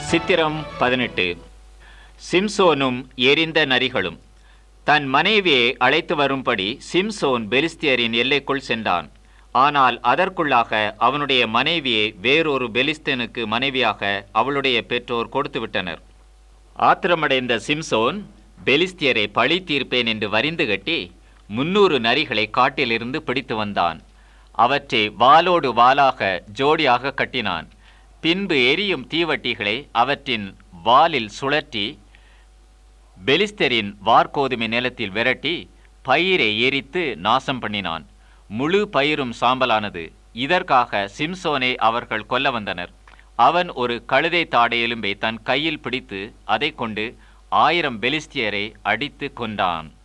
சித்திரம் பதினெட்டு சிம்சோனும் எரிந்த நரிகளும் தன் மனைவியை அழைத்து வரும்படி சிம்சோன் பெலிஸ்தியரின் எல்லைக்குள் சென்றான் ஆனால் அதற்குள்ளாக அவனுடைய மனைவியை வேறொரு பெலிஸ்தனுக்கு மனைவியாக அவளுடைய பெற்றோர் கொடுத்துவிட்டனர் ஆத்திரமடைந்த சிம்சோன் பெலிஸ்தியரை பழி தீர்ப்பேன் என்று வரிந்து கட்டி முன்னூறு நரிகளை காட்டிலிருந்து பிடித்து வந்தான் அவற்றை வாளோடு வாளாக ஜோடியாக கட்டினான் பின்பு எரியும் தீவட்டிகளை அவற்றின் வாலில் சுழற்றி பெலிஸ்தரின் வார்கோதுமை நிலத்தில் விரட்டி பயிரை எரித்து நாசம் பண்ணினான் முழு பயிரும் சாம்பலானது இதற்காக சிம்சோனை அவர்கள் கொல்ல வந்தனர் அவன் ஒரு கழுதை தாடை எலும்பை தன் கையில் பிடித்து அதை கொண்டு ஆயிரம் பெலிஸ்தியரை அடித்து கொண்டான்